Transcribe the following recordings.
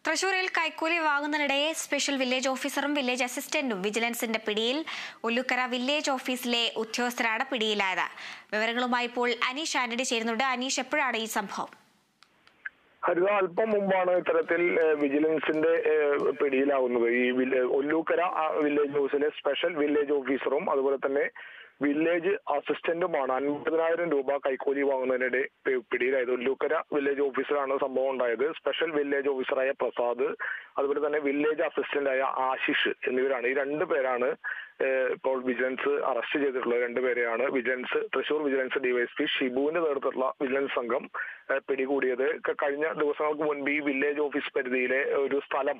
തൃശൂരിൽ കൈക്കൂലി വാങ്ങുന്നതിനിടെ സ്പെഷ്യൽ വില്ലേജ് ഓഫീസറും വില്ലേജ് അസിസ്റ്റന്റും വിജിലൻസിന്റെ പിടിയിൽ ഒല്ലുക്കര വില്ലേജ് ഓഫീസിലെ ഉദ്യോഗസ്ഥരാണ് പിടിയിലായത് വിവരങ്ങളുമായി ഇപ്പോൾ അനീഷ് ആന്റണി ചേരുന്നുണ്ട് അനീഷ് എപ്പോഴാണ് ഈ സംഭവം ഹരിത അല്പം മുമ്പാണ് ഇത്തരത്തിൽ ഏഹ്, വിജിലൻസിന്റെ ഏഹ്, പിടിയിലാവുന്നത് ഈ വില്ല- ഒല്ലൂക്കര ആ, വില്ലേജ് ഹൗസിലെ സ്പെഷ്യൽ വില്ലേജ് ഓഫീസറും അതുപോലെ തന്നെ വില്ലേജ് അസിസ്റ്റന്റുമാണ് അൻപതിനായിരം രൂപ കൈക്കൂലി വാങ്ങുന്നതിനിടെ പി- പിടിയിലായത് ഒല്ലൂക്കര വില്ലേജ് ഓഫീസറാണ് സംഭവം ഉണ്ടായത് സ്പെഷ്യൽ വില്ലേജ് ഓഫീസറായ പ്രസാദ് അതുപോലെ തന്നെ വില്ലേജ് അസിസ്റ്റന്റായ ആശിഷ് എന്നിവരാണ് ഈ രണ്ട് പേരാണ് ഏഹ്, ഇപ്പോൾ വിജിലൻസ് അറസ്റ്റ് ചെയ്തിട്ടുള്ളത് രണ്ടുപേരെയാണ് വിജിലൻസ് തൃശൂർ വിജിലൻസ് ഡിവൈഎസ്പി ഷിബുവിന്റെ നേതൃത്വത്തിലുള്ള വിജിലൻസ് സംഘം ഏഹ്, പിടികൂടിയത് ക- കഴിഞ്ഞ ദിവസങ്ങൾക്ക് മുൻപ് ഈ വില്ലേജ് ഓഫീസ് പരിധിയിലെ ഒരു സ്ഥലം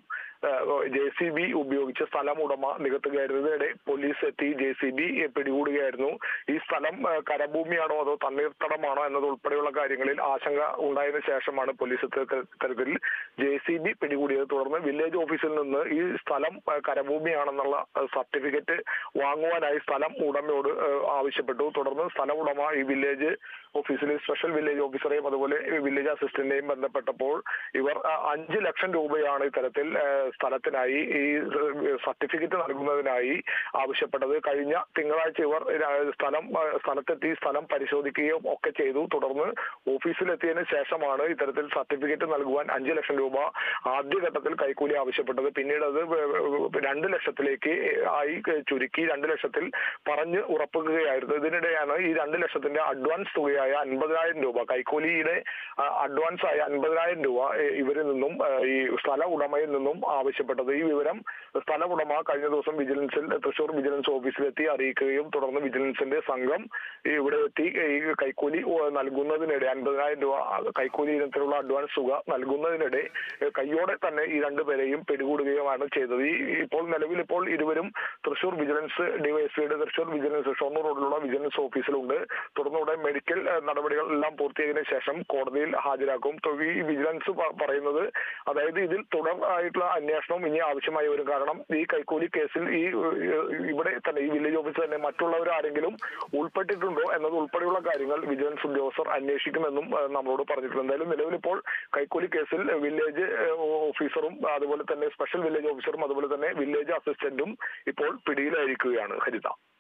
ജെ സി ബി ഉപയോഗിച്ച് സ്ഥലം ഉടമ നികത്തുകയായിരുന്നതിനിടെ പോലീസ് എത്തി ജെ സി ബി പിടികൂടുകയായിരുന്നു ഈ സ്ഥലം ഏഹ്, കരഭൂമിയാണോ അതോ തണ്ണീർത്തടമാണോ എന്നത് ഉൾപ്പെടെയുള്ള കാര്യങ്ങളിൽ ആശങ്ക ഉണ്ടായതിനു ശേഷമാണ് പോലീസ് ഇത്തരത്തിൽ- ഇത്തരത്തിൽ ജെ സി ബി പിടികൂടിയത് തുടർന്ന് വില്ലേജ് ഓഫീസിൽ നിന്ന് ഈ സ്ഥലം ഏഹ്, കരഭൂമിയാണെന്നുള്ള ഏഹ്, സർട്ടിഫിക്കറ്റ് വാങ്ങുവാനായി സ്ഥലം ഉടമയോട് ഏഹ്, ആവശ്യപ്പെട്ടു തുടർന്ന് സ്ഥല ഉടമ ഈ വില്ലേജ് ഓഫീസിൽ സ്പെഷ്യൽ വില്ലേജ് ഓഫീസറെയും അതുപോലെ വില്ലേജ് അസിസ്റ്റന്റിനെയും ബന്ധപ്പെട്ടപ്പോൾ ഇവർ ആ, അഞ്ച് ലക്ഷം രൂപയാണ് ഇത്തരത്തിൽ ഏഹ്, സ്ഥലത്തിനായി ഈ സർട്ടിഫിക്കറ്റ് നൽകുന്നതിനായി ആവശ്യപ്പെട്ടത് കഴിഞ്ഞ തിങ്കളാഴ്ച ഇവർ ര- സ്ഥലം ഏഹ്, സ്ഥലത്തെത്തി സ്ഥലം പരിശോധിക്കുകയും ഒക്കെ ചെയ്തു തുടർന്ന് ഓഫീസിലെത്തിയതിനു ശേഷമാണ് ഇത്തരത്തിൽ സർട്ടിഫിക്കറ്റ് നൽകുവാൻ അഞ്ച് ലക്ഷം രൂപ ആദ്യഘട്ടത്തിൽ കൈക്കൂലി ആവശ്യപ്പെട്ടത് പിന്നീട് അത് വ- വ- രണ്ട് ലക്ഷത്തിലേക്ക് ആയി ചുരുക്കി രണ്ട് ലക്ഷത്തിൽ പറഞ്ഞ് ഉറപ്പിക്കുകയായിരുന്നു ഇതിനിടെയാണ് ഈ രണ്ട് ലക്ഷത്തിന്റെ അഡ്വാൻസ് തുകയായ അൻപതിനായിരം രൂപ കൈക്കൂലിയുടെ ആ, അഡ്വാൻസ് ആയ അൻപതിനായിരം രൂപ ഏ, ഇവരിൽ നിന്നും ഏ, ഈ സ്ഥല ഉടമയിൽ നിന്നും ആവശ്യപ്പെട്ടത് ഈ വിവരം സ്ഥല ഉടമ കഴിഞ്ഞ ദിവസം വിജിലൻസിൽ തൃശൂർ വിജിലൻസ് ഓഫീസിലെത്തി അറിയിക്കുകയും തുടർന്ന് വിജിലൻസിന്റെ സംഘം ഈ ഇവിടെ എത്തി ഈ കൈക്കൂലി ഓ, നൽകുന്നതിനിടെ അൻപതിനായിരം രൂപ ആ, കൈക്കൂലി ഇനത്തിലുള്ള അഡ്വാൻസ് തുക നൽകുന്നതിനിടെ ഏ, കയ്യോടെ തന്നെ ഈ രണ്ടുപേരെയും പിടികൂടുകയുമാണ് ചെയ്തത് ഈ ഇപ്പോൾ നിലവിൽ ഇപ്പോൾ ഇരുവരും തൃശൂർ വിജിലൻസ് ഡിവൈഎസ്പിയുടെ തൃശൂർ വിജിലൻസ് ഷൊർണൂർ റോഡിലുള്ള വിജിലൻസ് ഓഫീസിലുണ്ട് തുടർന്ന് ഇവിടെ മെഡിക്കൽ ഏഹ്, നടപടികൾ എല്ലാം പൂർത്തിയായതിനു ശേഷം കോടതിയിൽ ഹാജരാക്കും തൊ- ഈ വിജിലൻസ് പ- പറയുന്നത് അതായത് ഇതിൽ തുടർ ആയിട്ടുള്ള അന്വേഷണം ഇനി ആവശ്യമായി വരും കാരണം ഈ കൈക്കൂലി കേസിൽ ഈ ഏഹ്, ഇവിടെ തന്നെ ഈ വില്ലേജ് ഓഫീസിൽ തന്നെ മറ്റുള്ളവർ ആരെങ്കിലും ഉൾപ്പെട്ടിട്ടുണ്ടോ എന്നത് ഉൾപ്പെടെയുള്ള കാര്യങ്ങൾ വിജിലൻസ് ഉദ്യോഗസ്ഥർ അന്വേഷിക്കുമെന്നും ഏഹ്, നമ്മളോട് പറഞ്ഞിട്ടുണ്ട് എന്തായാലും നിലവിൽ ഇപ്പോൾ കൈക്കൂലി കേസിൽ വില്ലേജ് ഏഹ്, ഓഫീസറും അതുപോലെ തന്നെ സ്പെഷ്യൽ വില്ലേജ് ഓഫീസറും അതുപോലെ തന്നെ വില്ലേജ് അസിസ്റ്റന്റും ഇപ്പോൾ പിടിയിലായിരിക്കുകയാണ് ഹരിത